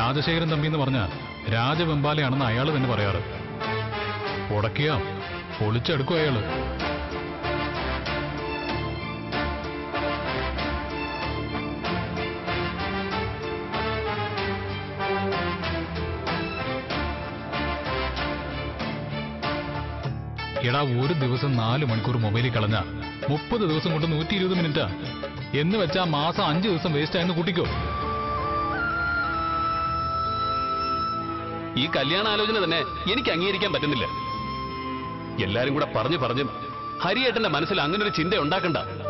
രാജശേഖരൻ തമ്പി എന്ന് പറഞ്ഞ രാജവെമ്പാലയാണെന്ന് അയാൾ തന്നെ പറയാറ് ഉടക്കിയ പൊളിച്ചെടുക്കും അയാള് എടാ ഒരു ദിവസം നാല് മണിക്കൂർ മൊബൈലിൽ കളഞ്ഞ മുപ്പത് ദിവസം കൊണ്ട് നൂറ്റി ഇരുപത് മിനിറ്റാ എന്ന് വെച്ചാ മാസം അഞ്ച് ദിവസം വേസ്റ്റ് ആയെന്ന് കൂട്ടിക്കോ ഈ കല്യാണ ആലോചന തന്നെ എനിക്ക് അംഗീകരിക്കാൻ പറ്റുന്നില്ല എല്ലാരും കൂടെ പറഞ്ഞു പറഞ്ഞും ഹരിയേട്ടന്റെ മനസ്സിൽ അങ്ങനെ ഒരു ചിന്ത ഉണ്ടാക്കണ്ട